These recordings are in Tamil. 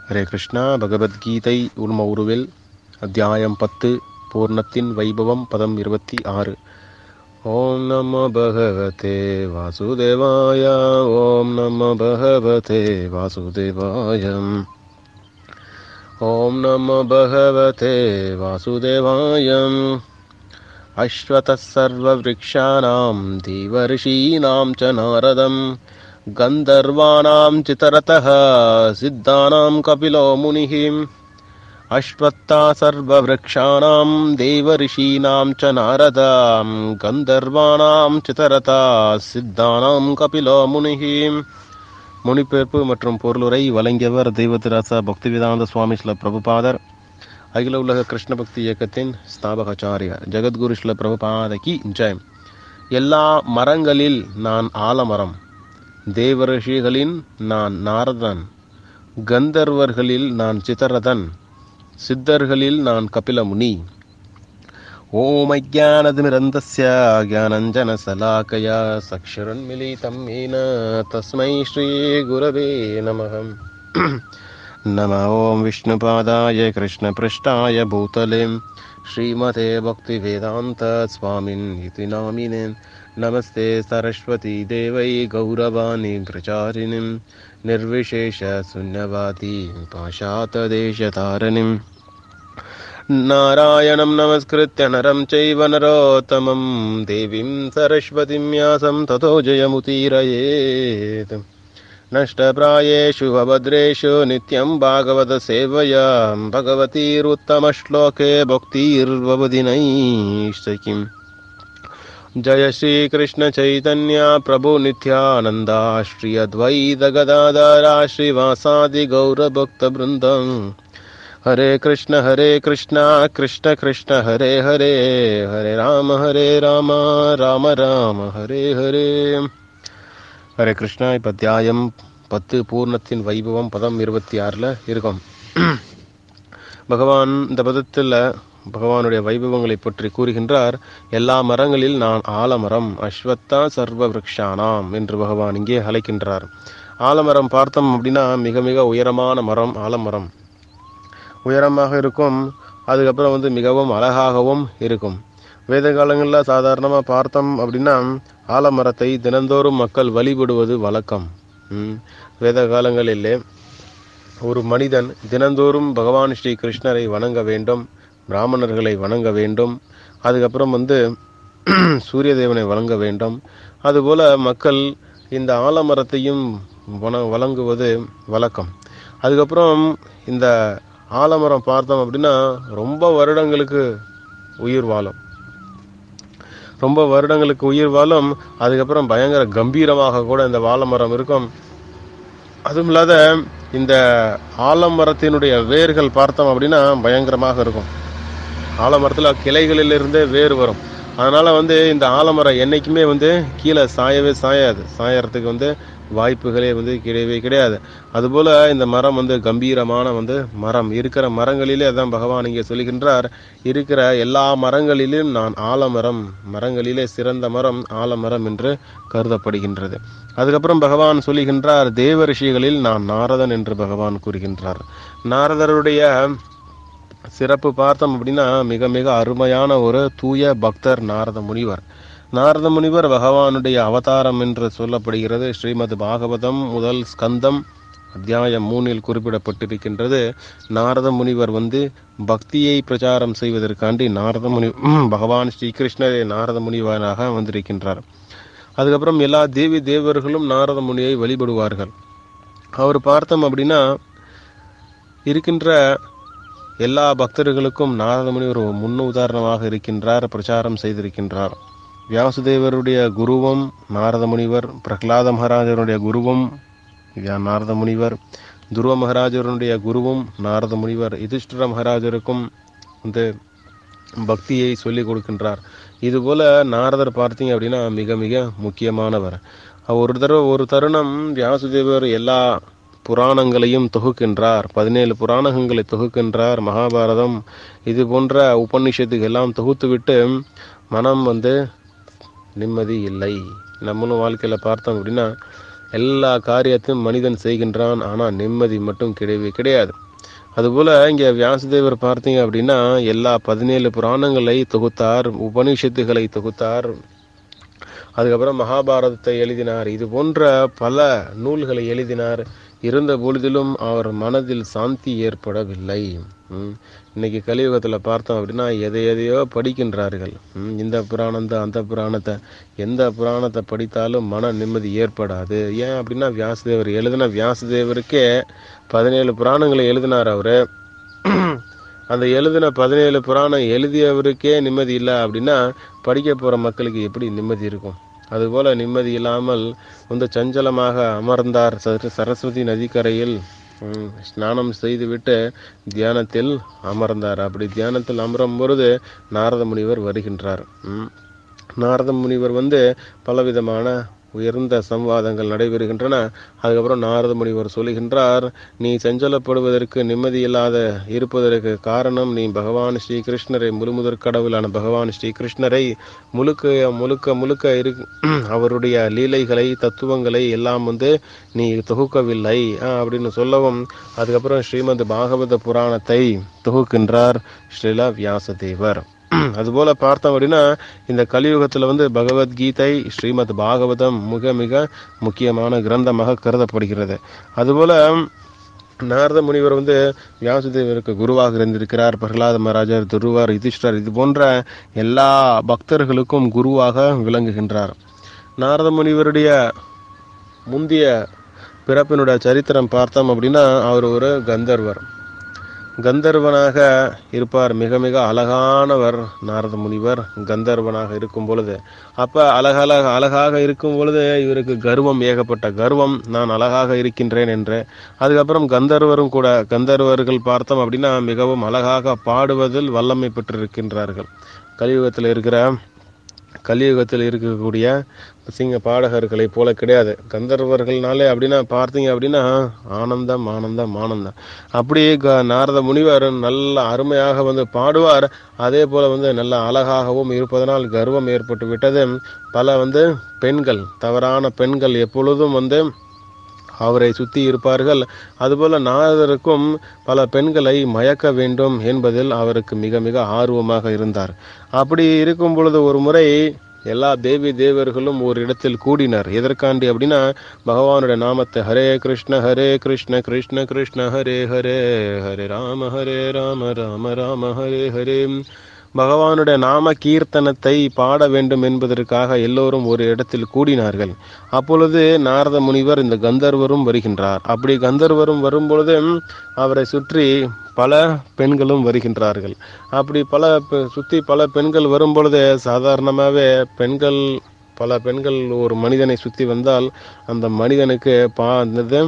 ஹரே கிருஷ்ணா பகவத்கீதை உண்ம உருவில் அத்தியாயம் பத்து பூர்ணத்தின் வைபவம் பதம் இருபத்தி ஆறு ஓம் நம பகவதே வாசுதேவாய ஓம் நம பகவதே வாசுதேவாயம் ஓம் நம பகவதே வாசுதேவாயம் अश्वतः सर्ववृक्षाणां देवर्षीणां च नारदं गन्धर्वाणां चितरतः सिद्धानां कपिलो मुनिः अश्वत्था सर्ववृक्षाणां देवर्षीणां च नारदां गन्धर्वाणां चितरता சித்தானாं கபிலோ முனிஹி மொழிபெயர்ப்பு மற்றும் பொருளுரை வழங்கியவர் தெய்வத்திராசா பக்திவேதாந்த சுவாமி ஸ்ல பிரபுபாதர் அகில உலக கிருஷ்ண பக்தி இயக்கத்தின் ஸ்தாபகாச்சாரியா ஜெகத்குரு ஸ்ல பிரபுபாதகி ஜெய் எல்லா மரங்களில் நான் ஆலமரம் தேவரிஷிகளின் நான் நாரதன் கந்தர்வர்களில் நான் சிதரதன் சித்தர்களில் நான் கபிலமுனி ஓம் அஜானதிமிரந்தஸ்ய ज्ञानञ्जनशलाकया सक्षरन्मिलितं येन तस्मै श्रीगुरवे नमः नम ॐ विष्णुपादाय कृष्णपृष्ठाय भूतले श्रीमते भक्तिवेदान्तस्वामिन् इति नामिने नमस्ते सरस्वती देवै गौरवाणि प्रचारिणीं निर्विशेषशून्यवादी पाशातदेशतारिणीम् नारायणं नमस्कृत्य नरं चैव नरोत्तमं देवीं सरस्वतीं व्यासं ततो जयमुतीरयेत् नष्टप्रायेषु भद्रेषु नित्यं भागवतसेवया भगवतीरुत्तमश्लोके भक्तिर्भवति नैष्ठकिम् जय श्रीकृष्णचैतन्य प्रभु नित्यानन्दा श्री अद्वैतगदाधरा श्रीवासादिगौरभक्तवृन्दम् हरे कृष्ण हरे कृष्ण कृष्ण कृष्ण हरे हरे हरे राम हरे राम राम राम हरे हरे ஹரே கிருஷ்ணா இப்போ அத்தியாயம் பத்து பூர்ணத்தின் வைபவம் பதம் இருபத்தி ஆறில் இருக்கும் பகவான் இந்த பதத்தில் பகவானுடைய வைபவங்களை பற்றி கூறுகின்றார் எல்லா மரங்களில் நான் ஆலமரம் அஸ்வத்தா சர்வ விரக்ஷானாம் என்று பகவான் இங்கே அழைக்கின்றார் ஆலமரம் பார்த்தோம் அப்படின்னா மிக மிக உயரமான மரம் ஆலமரம் உயரமாக இருக்கும் அதுக்கப்புறம் வந்து மிகவும் அழகாகவும் இருக்கும் வேத காலங்களில் சாதாரணமாக பார்த்தோம் அப்படின்னா ஆலமரத்தை தினந்தோறும் மக்கள் வழிபடுவது வழக்கம் வேத காலங்களிலே ஒரு மனிதன் தினந்தோறும் பகவான் ஸ்ரீ கிருஷ்ணரை வணங்க வேண்டும் பிராமணர்களை வணங்க வேண்டும் அதுக்கப்புறம் வந்து சூரிய தேவனை வணங்க வேண்டும் அதுபோல மக்கள் இந்த ஆலமரத்தையும் வண வழங்குவது வழக்கம் அதுக்கப்புறம் இந்த ஆலமரம் பார்த்தோம் அப்படின்னா ரொம்ப வருடங்களுக்கு உயிர் வாழும் ரொம்ப வருடங்களுக்கு உயிர் வாழும் அதுக்கப்புறம் பயங்கர கம்பீரமாக கூட இந்த வாழமரம் இருக்கும் அதுவும் இல்லாத இந்த ஆலமரத்தினுடைய வேர்கள் பார்த்தோம் அப்படின்னா பயங்கரமாக இருக்கும் ஆலமரத்தில் கிளைகளிலிருந்தே வேர் வரும் அதனால் வந்து இந்த ஆலமரம் என்றைக்குமே வந்து கீழே சாயவே சாயாது சாயறதுக்கு வந்து வாய்ப்புகளே வந்து கிடையவே கிடையாது அதுபோல் இந்த மரம் வந்து கம்பீரமான வந்து மரம் இருக்கிற மரங்களிலே அதான் பகவான் இங்கே சொல்லுகின்றார் இருக்கிற எல்லா மரங்களிலும் நான் ஆலமரம் மரங்களிலே சிறந்த மரம் ஆலமரம் என்று கருதப்படுகின்றது அதுக்கப்புறம் பகவான் சொல்லுகின்றார் தேவ ரிஷிகளில் நான் நாரதன் என்று பகவான் கூறுகின்றார் நாரதருடைய சிறப்பு பார்த்தோம் அப்படின்னா மிக மிக அருமையான ஒரு தூய பக்தர் நாரத முனிவர் நாரத முனிவர் பகவானுடைய அவதாரம் என்று சொல்லப்படுகிறது ஸ்ரீமத் பாகவதம் முதல் ஸ்கந்தம் அத்தியாயம் மூணில் குறிப்பிடப்பட்டிருக்கின்றது நாரத முனிவர் வந்து பக்தியை பிரச்சாரம் செய்வதற்காண்டி நாரத முனி பகவான் ஸ்ரீகிருஷ்ணரே நாரத முனிவராக வந்திருக்கின்றார் அதுக்கப்புறம் எல்லா தேவி தேவர்களும் நாரத முனியை வழிபடுவார்கள் அவர் பார்த்தோம் அப்படின்னா இருக்கின்ற எல்லா பக்தர்களுக்கும் நாரத முனி ஒரு முன் உதாரணமாக இருக்கின்றார் பிரச்சாரம் செய்திருக்கின்றார் வியாசுதேவருடைய குருவும் நாரத முனிவர் பிரகலாத மகாராஜருடைய குருவும் நாரத முனிவர் துருவ மகாராஜருடைய குருவும் நாரத முனிவர் யுதிஷ்டிர மகாராஜருக்கும் வந்து பக்தியை சொல்லிக் கொடுக்கின்றார் இதுபோல நாரதர் பார்த்தீங்க அப்படின்னா மிக மிக முக்கியமானவர் ஒரு தடவை ஒரு தருணம் வியாசுதேவர் எல்லா புராணங்களையும் தொகுக்கின்றார் பதினேழு புராணங்களை தொகுக்கின்றார் மகாபாரதம் இது போன்ற உபநிஷத்துக்கு எல்லாம் தொகுத்துவிட்டு மனம் வந்து நிம்மதி இல்லை நம்மளும் வாழ்க்கையில் பார்த்தோம் அப்படின்னா எல்லா காரியத்தையும் மனிதன் செய்கின்றான் ஆனால் நிம்மதி மட்டும் கிடையவே கிடையாது அதுபோல இங்க வியாசதேவர் பார்த்தீங்க அப்படின்னா எல்லா பதினேழு புராணங்களை தொகுத்தார் உபனிஷத்துகளை தொகுத்தார் அதுக்கப்புறம் மகாபாரதத்தை எழுதினார் இது போன்ற பல நூல்களை எழுதினார் இருந்த பொழுதிலும் அவர் மனதில் சாந்தி ஏற்படவில்லை ம். இன்னைக்கு கலியுகத்தில் பார்த்தோம் அப்படின்னா எதை எதையோ படிக்கின்றார்கள் ம். இந்த புராணத்தை அந்த புராணத்தை எந்த புராணத்தை படித்தாலும் மன நிம்மதி ஏற்படாது ஏன் அப்படின்னா வியாசதேவர் எழுதின வியாசதேவருக்கே பதினேழு புராணங்களை எழுதினார் அவரு அந்த எழுதின பதினேழு புராணம் எழுதியவருக்கே நிம்மதி இல்லை அப்படின்னா படிக்க போற மக்களுக்கு எப்படி நிம்மதி இருக்கும் அதுபோல நிம்மதி இல்லாமல் வந்து சஞ்சலமாக அமர்ந்தார் சர- சரஸ்வதி நதிக்கரையில் ம், ஸ்நானம் செய்துவிட்டு தியானத்தில் அமர்ந்தார் அப்படி தியானத்தில் அமரும் பொழுது நாரத முனிவர் வருகின்றார் ம். நாரத முனிவர் வந்து பலவிதமான உயர்ந்த சம்வாதங்கள் நடைபெறுகின்றன அதுக்கப்புறம் நாரத முனிவர் சொல்லுகின்றார் நீ சஞ்சலப்படுவதற்கு நிம்மதி இல்லாத இருப்பதற்கு காரணம் நீ பகவான் ஸ்ரீ கிருஷ்ணரை முழுமுதற் கடவுளான பகவான் ஸ்ரீ கிருஷ்ணரை முழுக்க முழுக்க முழுக்க இரு அவருடைய லீலைகளை தத்துவங்களை எல்லாம் வந்து நீ தொகுக்கவில்லை ஆ, அப்படின்னு சொல்லவும் அதுக்கப்புறம் ஸ்ரீமத் பாகவத புராணத்தை தொகுக்கின்றார் ஸ்ரீலா வியாசதேவர் அதுபோல பார்த்தோம் அப்படின்னா இந்த கலியுகத்துல வந்து பகவத்கீதை ஸ்ரீமத் பாகவதம் மிக மிக முக்கியமான கிரந்தமாக கருதப்படுகிறது அதுபோல நாரத முனிவர் வந்து வியாசதேவருக்கு குருவாக இருந்திருக்கிறார் பிரகலாத மகாராஜர் துருவார் யுதிஷ்டர் இது போன்ற எல்லா பக்தர்களுக்கும் குருவாக விளங்குகின்றார் நாரத முனிவருடைய முந்திய பிறப்பினுடைய சரித்திரம் பார்த்தோம் அப்படின்னா அவர் ஒரு கந்தர்வர் கந்தர்வனாக இருப்பார் மிக மிக அழகானவர் நாரத முனிவர் கந்தர்வனாக இருக்கும் பொழுது அப்ப அழகழக அழகாக இருக்கும் பொழுது இவருக்கு கர்வம் ஏகப்பட்ட கர்வம் நான் அழகாக இருக்கின்றேன் என்று அதுக்கப்புறம் கந்தர்வரும் கூட கந்தர்வர்கள் பார்த்தோம் அப்படின்னா மிகவும் அழகாக பாடுவதில் வல்லமை பெற்றிருக்கின்றார்கள் கலியுகத்தில் இருக்கிற கலியுகத்தில் இருக்கக்கூடிய சிங்க பாடகர்களை போல கிடையாது கந்தர்வர்கள்னாலே அப்படின்னா பார்த்தீங்க அப்படின்னா ஆனந்தம் ஆனந்தம் ஆனந்தம் அப்படியே க- நாரத முனிவர் நல்ல அருமையாக வந்து பாடுவார் அதே போல வந்து நல்ல அழகாகவும் இருப்பதனால் கர்வம் ஏற்பட்டு விட்டது பல வந்து பெண்கள் தவறான பெண்கள் எப்பொழுதும் வந்து அவரை சுத்தி இருப்பார்கள் அதுபோல நாரதருக்கும் பல பெண்களை மயக்க வேண்டும் என்பதில் அவருக்கு மிக மிக ஆர்வமாக இருந்தார் அப்படி இருக்கும் பொழுது ஒரு முறை எல்லா தேவி தேவர்களும் ஒரு இடத்தில் கூடினர் எதற்காண்டி அப்படின்னா பகவானுடைய நாமத்தை ஹரே கிருஷ்ண ஹரே கிருஷ்ண கிருஷ்ண கிருஷ்ண ஹரே ஹரே ஹரே ராம ஹரே ராம ராம ராம ஹரே ஹரே பகவானுடைய நாம கீர்த்தனத்தை பாட வேண்டும் என்பதற்காக எல்லோரும் ஒரு இடத்தில் கூடினார்கள் அப்பொழுது நாரத முனிவர் இந்த கந்தர்வரும் வருகின்றார் அப்படி கந்தர்வரும் வரும்பொழுது அவரை சுற்றி பல பெண்களும் வருகின்றார்கள் அப்படி பல பெ- சுத்தி பல பெண்கள் வரும்பொழுது சாதாரணமாகவே பெண்கள் பல பெண்கள் ஒரு மனிதனை சுத்தி வந்தால் அந்த மனிதனுக்கு பா அந்த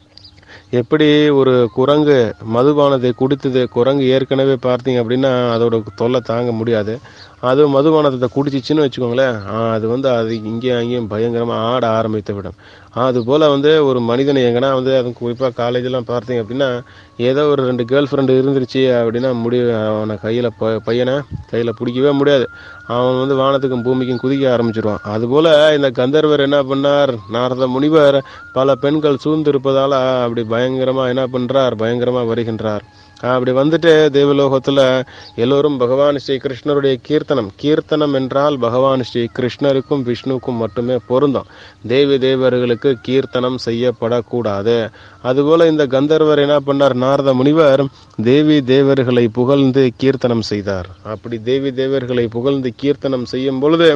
எப்படி ஒரு குரங்கு மதுபானத்தை குடித்தது குரங்கு ஏற்கனவே பார்த்தீங்க அப்படின்னா அதோட தொல்லை தாங்க முடியாது அது மதுபானத்தை குடிச்சிச்சுன்னு வச்சுக்கோங்களேன் ஆ, அது வந்து அது இங்கேயும் அங்கேயும் பயங்கரமாக ஆட ஆரம்பித்து விடும் அது போல் வந்து ஒரு மனிதனை எங்கன்னா வந்து அது குறிப்பாக காலேஜெலாம் பார்த்தீங்க அப்படின்னா ஏதோ ஒரு ரெண்டு கேர்ள் ஃப்ரெண்டு இருந்துருச்சு அப்படின்னா முடி அவனை கையில் ப பையனை கையில் பிடிக்கவே முடியாது அவன் வந்து வானத்துக்கும் பூமிக்கும் குதிக்க ஆரம்பிச்சிருவான் அதுபோல் இந்த கந்தர்வர் என்ன பண்ணார் நாரத முனிவர் பல பெண்கள் சூழ்ந்திருப்பதால அப்படி பயங்கரமா என்ன பண்றார் பயங்கரமா வருகின்றார் அப்படி வந்துட்டு தேவலோகத்துல எல்லோரும் பகவான் ஸ்ரீ கிருஷ்ணருடைய கீர்த்தனம் கீர்த்தனம் என்றால் பகவான் ஸ்ரீ கிருஷ்ணருக்கும் விஷ்ணுவுக்கும் மட்டுமே பொருந்தும் தேவி தேவர்களுக்கு கீர்த்தனம் செய்யப்படக்கூடாது அதுபோல இந்த கந்தர்வர் என்ன பண்ணார் நாரத முனிவர் தேவி தேவர்களை புகழ்ந்து கீர்த்தனம் செய்தார் அப்படி தேவி தேவர்களை புகழ்ந்து கீர்த்தனம் செய்யும் பொழுது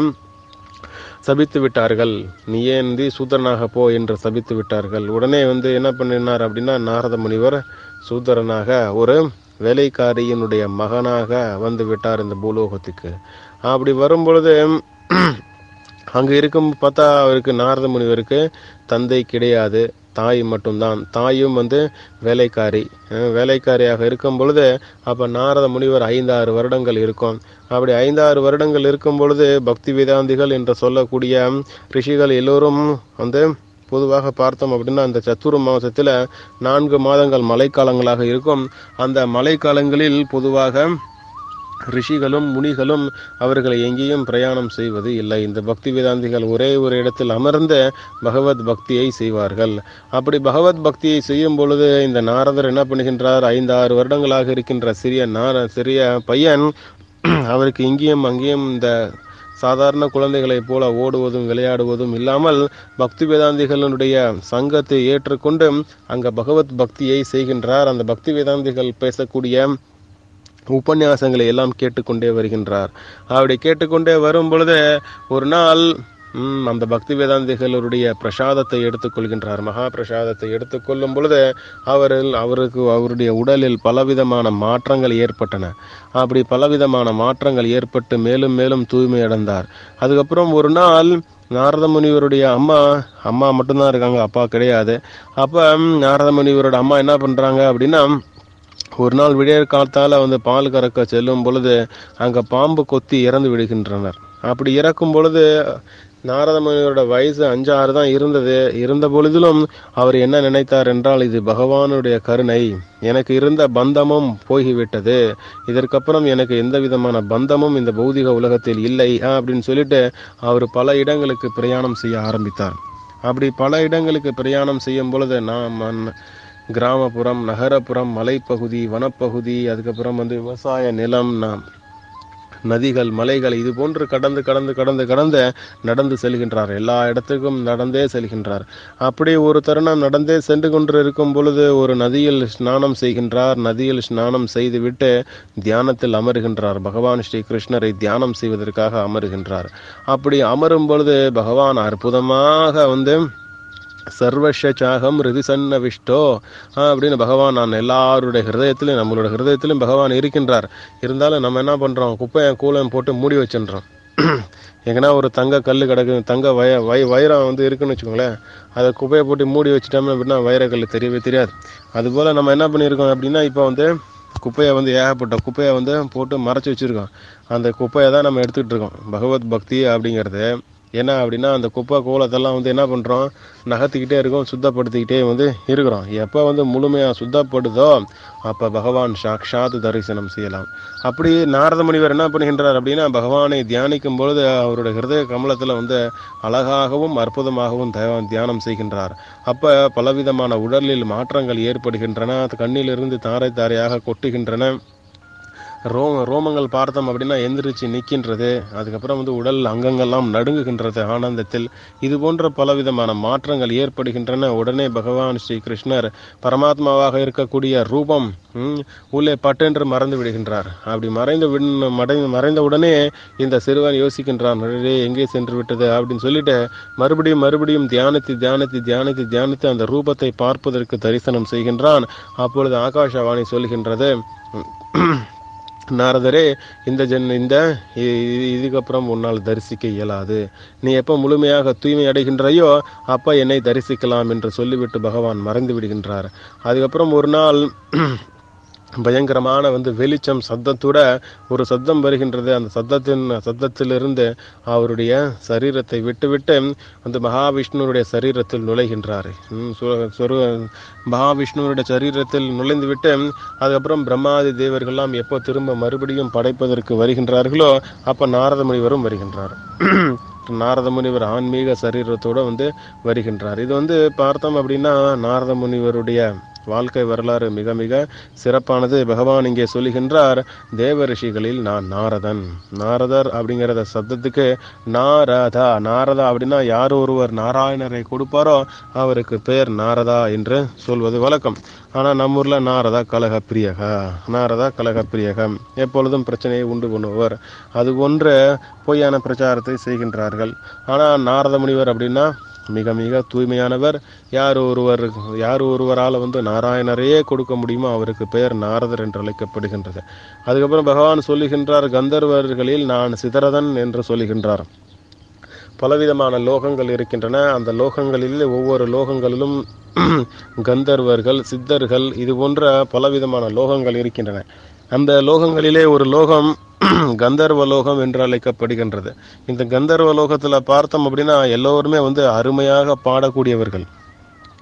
சபித்து விட்டார்கள் நீ ஏன் வந்து சூத்திரனாக போ என்று சபித்து விட்டார்கள் உடனே வந்து என்ன பண்ணினார் அப்படின்னா நாரத முனிவர் சூத்திரனாக ஒரு வேலைக்காரியினுடைய மகனாக வந்து விட்டார் இந்த பூலோகத்துக்கு அப்படி வரும் பொழுது அங்க இருக்கும் பார்த்தா அவருக்கு நாரத முனிவருக்கு தந்தை கிடையாது தாய் மட்டும்தான் தாயும் வந்து வேலைக்காரி அஹ் வேலைக்காரியாக இருக்கும் பொழுது அப்ப நாரத முனிவர் ஐந்தாறு வருடங்கள் இருக்கும் அப்படி ஐந்தாறு வருடங்கள் இருக்கும் பொழுது பக்தி வேதாந்திகள் என்று சொல்லக்கூடிய ரிஷிகள் எல்லோரும் வந்து பொதுவாக பார்த்தோம் அப்படின்னா அந்த சத்துரு மாசத்துல நான்கு மாதங்கள் மழைக்காலங்களாக இருக்கும் அந்த மழைக்காலங்களில் பொதுவாக ரிஷிகளும் முனிகளும் அவர்களை எங்கேயும் பிரயாணம் செய்வது இல்லை இந்த பக்தி வேதாந்திகள் ஒரே ஒரு இடத்தில் அமர்ந்த பகவத் பக்தியை செய்வார்கள் அப்படி பகவத் பக்தியை செய்யும் பொழுது இந்த நாரதர் என்ன பண்ணுகின்றார் ஐந்து ஆறு வருடங்களாக இருக்கின்ற சிறிய நார சிறிய பையன் அவருக்கு இங்கேயும் அங்கேயும் இந்த சாதாரண குழந்தைகளைப் போல ஓடுவதும் விளையாடுவதும் இல்லாமல் பக்தி வேதாந்திகளுடைய சங்கத்தை ஏற்றுக்கொண்டு அங்க பகவத் பக்தியை செய்கின்றார் அந்த பக்தி வேதாந்திகள் பேசக்கூடிய உபன்யாசங்களை எல்லாம் கேட்டுக்கொண்டே வருகின்றார் அப்படி கேட்டுக்கொண்டே வரும் பொழுது ஒரு நாள் ம், அந்த பக்தி வேதாந்திகளுடைய பிரசாதத்தை எடுத்துக்கொள்கின்றார் மகா பிரசாதத்தை எடுத்துக்கொள்ளும் பொழுது அவரில் அவருக்கு அவருடைய உடலில் பலவிதமான மாற்றங்கள் ஏற்பட்டன அப்படி பலவிதமான மாற்றங்கள் ஏற்பட்டு மேலும் மேலும் தூய்மை அடைந்தார் அதுக்கப்புறம் ஒரு நாள் நாரத முனிவருடைய அம்மா அம்மா மட்டும்தான் இருக்காங்க அப்பா கிடையாது அப்ப ம், நாரத முனிவரோட அம்மா என்ன பண்றாங்க அப்படின்னா ஒரு நாள் விடியற் காலத்தால வந்து பால் கறக்க செல்லும் பொழுது அங்க பாம்பு கொத்தி இறந்து விடுகின்றனர் அப்படி இறக்கும் பொழுது நாரத முனிவரோட வயசு அஞ்சு ஆறு தான் இருந்தது இருந்த பொழுதிலும் அவர் என்ன நினைத்தார் என்றால் இது பகவானுடைய கருணை எனக்கு இருந்த பந்தமும் போய்விட்டது இதற்கப்புறம் எனக்கு எந்த விதமான பந்தமும் இந்த பௌதிக உலகத்தில் இல்லை ஆஹ், அப்படின்னு சொல்லிட்டு அவர் பல இடங்களுக்கு பிரயாணம் செய்ய ஆரம்பித்தார் அப்படி பல இடங்களுக்கு பிரயாணம் செய்யும் பொழுது நான் மன்- கிராமப்புறம் நகரப்புறம் மலைப்பகுதி வனப்பகுதி அதுக்கப்புறம் வந்து விவசாய நிலம் நாம் நதிகள் மலைகள் இது போன்று கடந்து கடந்து கடந்து கடந்து நடந்து செல்கின்றார் எல்லா இடத்துக்கும் நடந்தே செல்கின்றார் அப்படி ஒரு தருணம் நடந்தே சென்று கொண்டு இருக்கும் பொழுது ஒரு நதியில் ஸ்நானம் செய்கின்றார் நதியில் ஸ்நானம் செய்துவிட்டு தியானத்தில் அமருகின்றார் பகவான் ஸ்ரீ கிருஷ்ணரை தியானம் செய்வதற்காக அமருகின்றார் அப்படி அமரும் பொழுது பகவான் அற்புதமாக வந்து சர்வஷாகம் ரிதிசன்ன விஷ்டோ அப்படின்னு பகவான் நான் எல்லாருடைய ஹிருதயத்திலும் நம்மளோட ஹிருதயத்திலும் பகவான் இருக்கின்றார் இருந்தாலும் நம்ம என்ன பண்றோம் குப்பையை கூலம் போட்டு மூடி வச்சிடுறோம் எங்கன்னா ஒரு தங்க கல் கிடக்கு தங்க வய வை வைரம் வந்து இருக்குன்னு வச்சுக்கோங்களேன் அதை குப்பையை போட்டு மூடி வச்சுட்டோம்னா அப்படின்னா வைரக்கல் தெரியவே தெரியாது அதுபோல் நம்ம என்ன பண்ணியிருக்கோம் அப்படின்னா இப்போ வந்து குப்பையை வந்து ஏகப்பட்ட குப்பையை வந்து போட்டு மறைச்சு வச்சிருக்கோம் அந்த குப்பையை தான் நம்ம எடுத்துக்கிட்டு இருக்கோம் பகவத் பக்தி அப்படிங்கிறது என்ன அப்படின்னா அந்த குப்பை கோலத்தெல்லாம் வந்து என்ன பண்ணுறோம் நகர்த்திக்கிட்டே இருக்கோம் சுத்தப்படுத்திக்கிட்டே வந்து இருக்கிறோம் எப்போ வந்து முழுமையாக சுத்தப்படுதோ அப்போ பகவான் சாக்ஷாத் தரிசனம் செய்யலாம் அப்படி நாரத முனிவர் என்ன பண்ணுகின்றார் அப்படின்னா பகவானை தியானிக்கும் பொழுது அவருடைய ஹிருதய கமலத்தில் வந்து அழகாகவும் அற்புதமாகவும் தயா- தியானம் செய்கின்றார் அப்போ பலவிதமான உடலில் மாற்றங்கள் ஏற்படுகின்றன அது கண்ணிலிருந்து தாரை தாரையாக கொட்டுகின்றன ரோம ரோமங்கள் பார்த்தோம் அப்படின்னா எந்திரிச்சு நிற்கின்றது அதுக்கப்புறம் வந்து உடல் அங்கங்கள்லாம் நடுங்குகின்றது ஆனந்தத்தில் இது போன்ற பலவிதமான மாற்றங்கள் ஏற்படுகின்றன உடனே பகவான் ஸ்ரீ கிருஷ்ணர் பரமாத்மாவாக இருக்கக்கூடிய ரூபம் ம், உள்ளே பட்டென்று மறந்து விடுகின்றார் அப்படி மறைந்து விடு மறை மறைந்த உடனே இந்த சிறுவன் யோசிக்கின்றான் "அடடே, எங்கே சென்று விட்டது அப்படின்னு சொல்லிட்டு மறுபடியும் மறுபடியும் தியானித்து தியானித்து தியானித்து தியானித்து அந்த ரூபத்தை பார்ப்பதற்கு தரிசனம் செய்கின்றான் அப்பொழுது ஆகாஷவாணி சொல்கின்றது நாரதரே இந்த ஜென் இந்த இ- இ- இதுக்கப்புறம் உன்னால் தரிசிக்க இயலாது நீ எப்போ முழுமையாக தூய்மை அடைகின்றையோ அப்ப என்னை தரிசிக்கலாம் என்று சொல்லிவிட்டு பகவான் மறைந்து விடுகின்றார் அதுக்கப்புறம் ஒரு நாள் பயங்கரமான வந்து வெளிச்சம் சத்தத்தோட ஒரு சத்தம் வருகின்றது அந்த சத்தத்தின் சத்தத்திலிருந்து அவருடைய சரீரத்தை விட்டுவிட்டு அந்த மகாவிஷ்ணுவுடைய சரீரத்தில் நுழைகின்றார் ம், சு- சொரு- மகாவிஷ்ணுவுடைய சரீரத்தில் நுழைந்து விட்டு அதுக்கப்புறம் பிரம்மாதி தேவர்கள்லாம் எப்போ திரும்ப மறுபடியும் படைப்பதற்கு வருகின்றார்களோ அப்ப நாரத முனிவரும் வருகின்றார் நாரத முனிவர் ஆன்மீக சரீரத்தோட வந்து வருகின்றார் இது வந்து பார்த்தோம் அப்படின்னா நாரத முனிவருடைய வாழ்க்கை வரலாறு மிக மிக சிறப்பானது பகவான் இங்கே சொல்லுகின்றார் தேவ ரிஷிகளில் நான் நாரதன் நாரதர் அப்படிங்கிறத சப்தத்துக்கு நாரதா நாரதா அப்படின்னா யார் ஒருவர் நாராயணரை கொடுப்பாரோ அவருக்கு பெயர் நாரதா என்று சொல்வது வழக்கம் ஆனா நம்ம ஊர்ல நாரதா கலக பிரியக நாரதா கலக பிரியகம் எப்பொழுதும் பிரச்சனையை உண்டு பண்ணுபவர் அது போன்ற பொய்யான பிரச்சாரத்தை செய்கின்றார்கள் ஆனா நாரத முனிவர் அப்படின்னா மிக மிக தூய்மையானவர் யார் ஒருவர் யார் ஒருவரால் வந்து நாராயணரையே கொடுக்க முடியுமோ அவருக்கு பெயர் நாரதர் என்று அழைக்கப்படுகின்றது அதுக்கப்புறம் பகவான் சொல்லுகின்றார் கந்தர்வர்களில் நான் சிதறதன் என்று சொல்லுகின்றார் பலவிதமான லோகங்கள் இருக்கின்றன அந்த லோகங்களில் ஒவ்வொரு லோகங்களிலும் கந்தர்வர்கள் சித்தர்கள் இது போன்ற பலவிதமான லோகங்கள் இருக்கின்றன அந்த லோகங்களிலே ஒரு லோகம் கந்தர்வ லோகம் என்று அழைக்கப்படுகின்றது இந்த கந்தர்வ லோகத்துல பார்த்தோம் அப்படின்னா எல்லோருமே வந்து அருமையாக பாடக்கூடியவர்கள்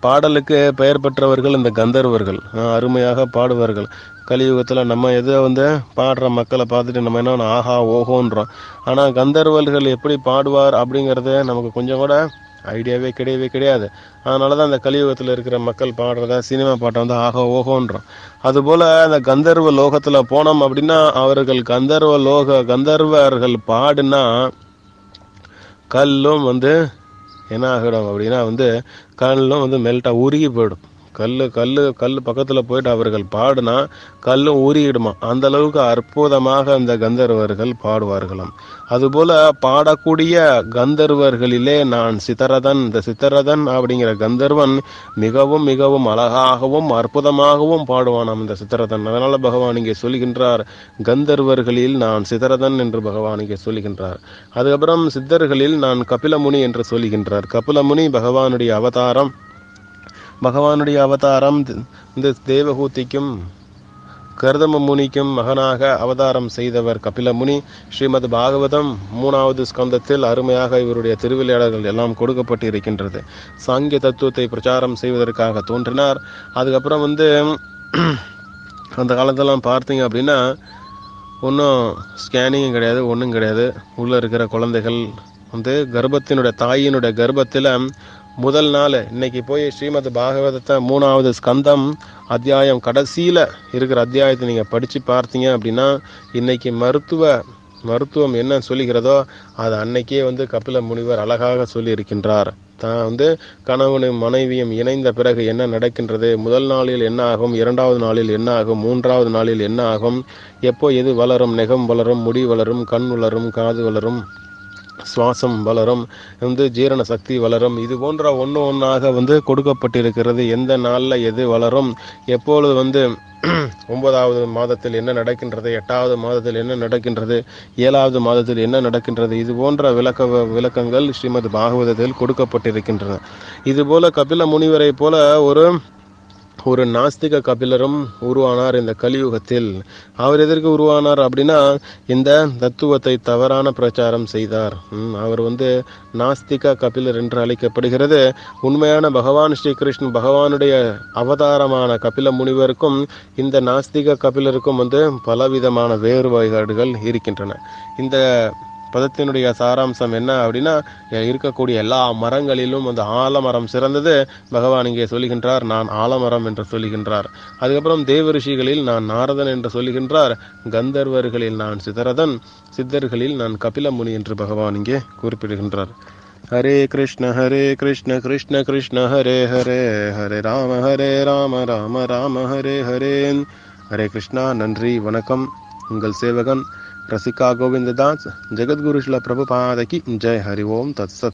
பாடலுக்கு பெயர் பெற்றவர்கள் இந்த கந்தர்வர்கள் ஆஹ் அருமையாக பாடுவார்கள் கலியுகத்தில் நம்ம எதை வந்து பாடுற மக்களை பார்த்துட்டு நம்ம என்ன ஆஹா ஓஹோன்றோம் ஆனால் கந்தர்வர்கள் எப்படி பாடுவார் அப்படிங்கிறது நமக்கு கொஞ்சம் கூட ஐடியாவே கிடையவே கிடையாது அதனால தான் அந்த கலியுகத்தில் இருக்கிற மக்கள் பாடுறத சினிமா பாட்டை வந்து ஆஹா ஓஹோன்றோம் அதுபோல் அந்த கந்தர்வ லோகத்தில் போனோம் அப்படின்னா அவர்கள் கந்தர்வ லோக கந்தர்வர்கள் பாடுனா கல்லும் வந்து என்ன ஆகிடும் அப்படின்னா வந்து கல்லும் வந்து மெல்ட்டாக உருகி போயிடும் கல் கல் கல் பக்கத்தில் போயிட்டு அவர்கள் பாடினா கல்லும் உருகிடுமா அந்த அளவுக்கு அற்புதமாக அந்த கந்தர்வர்கள் பாடுவார்களாம் அதுபோல பாடக்கூடிய கந்தர்வர்களிலே நான் சித்தரதன் இந்த சித்தரதன் அப்படிங்கிற கந்தர்வன் மிகவும் மிகவும் அழகாகவும் அற்புதமாகவும் பாடுவானாம் இந்த சித்தரதன் அதனால பகவான் இங்கே சொல்லுகின்றார் கந்தர்வர்களில் நான் சித்தரதன் என்று பகவான் இங்கே சொல்லுகின்றார் அதுக்கப்புறம் சித்தர்களில் நான் கபிலமுனி என்று சொல்லுகின்றார் கபிலமுனி பகவானுடைய அவதாரம் பகவானுடைய அவதாரம் இந்த தேவகூதிக்கும் கர்தம முனிக்கும் மகனாக அவதாரம் செய்தவர் கபில முனி ஸ்ரீமத் பாகவதம் மூணாவது ஸ்கந்தத்தில் அருமையாக இவருடைய திருவிளையாடல்கள் எல்லாம் கொடுக்கப்பட்டு இருக்கின்றது சாங்கிய தத்துவத்தை பிரச்சாரம் செய்வதற்காக தோன்றினார் அதுக்கப்புறம் வந்து அந்த காலத்தெல்லாம் பார்த்தீங்க அப்படின்னா ஒன்றும் ஸ்கேனிங்கும் கிடையாது ஒன்றும் கிடையாது உள்ளே இருக்கிற குழந்தைகள் வந்து கர்ப்பத்தினுடைய தாயினுடைய கர்ப்பத்தில் முதல் நாள் இன்னைக்கு போய் ஸ்ரீமத் பாகவதத்தை மூணாவது ஸ்கந்தம் அத்தியாயம் கடைசியில் இருக்கிற அத்தியாயத்தை நீங்கள் படித்து பார்த்தீங்க அப்படின்னா இன்னைக்கு மருத்துவ மருத்துவம் என்ன சொல்லுகிறதோ அது அன்னைக்கே வந்து கபில முனிவர் அழகாக சொல்லி இருக்கின்றார் தான் வந்து கணவனும் மனைவியும் இணைந்த பிறகு என்ன நடக்கின்றது முதல் நாளில் என்ன ஆகும் இரண்டாவது நாளில் என்ன ஆகும் மூன்றாவது நாளில் என்ன ஆகும் எப்போ எது வளரும் நெகம் வளரும் முடி வளரும் கண் வளரும் காது வளரும் சுவாசம் வளரும் வந்து ஜீரண சக்தி வளரும் இது போன்ற ஒன்று ஒன்றாக வந்து கொடுக்கப்பட்டிருக்கிறது எந்த நாளில் எது வளரும் எப்பொழுது வந்து ஒன்பதாவது மாதத்தில் என்ன நடக்கின்றது எட்டாவது மாதத்தில் என்ன நடக்கின்றது ஏழாவது மாதத்தில் என்ன நடக்கின்றது இது போன்ற விளக்க விளக்கங்கள் ஸ்ரீமத் பாகவதத்தில் கொடுக்கப்பட்டிருக்கின்றன இதுபோல கபில முனிவரை போல ஒரு ஒரு நாஸ்திக கபிலரும் உருவானார் இந்த கலியுகத்தில் அவர் எதற்கு உருவானார் அப்படின்னா இந்த தத்துவத்தை தவறான பிரச்சாரம் செய்தார் ம், அவர் வந்து நாஸ்திக கபிலர் என்று அழைக்கப்படுகிறது உண்மையான பகவான் ஸ்ரீ கிருஷ்ணன் பகவானுடைய அவதாரமான கபில முனிவருக்கும் இந்த நாஸ்திக கபிலருக்கும் வந்து பலவிதமான வேறுபாடுகள் இருக்கின்றன இந்த பதத்தினுடைய சாராம்சம் என்ன அப்படின்னா இருக்கக்கூடிய எல்லா மரங்களிலும் அந்த ஆலமரம் சிறந்தது பகவான் இங்கே சொல்லுகின்றார் நான் ஆலமரம் என்று சொல்லுகின்றார் அதுக்கப்புறம் தேவ ரிஷிகளில் நான் நாரதன் என்று சொல்லுகின்றார் கந்தர்வர்களில் நான் சிதரதன் சித்தர்களில் நான் கபில முனி என்று பகவான் இங்கே குறிப்பிடுகின்றார் ஹரே கிருஷ்ண ஹரே கிருஷ்ண கிருஷ்ண கிருஷ்ண ஹரே ஹரே ஹரே ராம ஹரே ராம ராம ராம ஹரே ஹரே ஹரே கிருஷ்ணா நன்றி வணக்கம் உங்கள் சேவகன் ரசிகா கோவிந்ததாஸ் ஜெகத்குரு ஸ்ல பிரபுபாதகி ஜெய் ஹரி ஓம் தத்சத்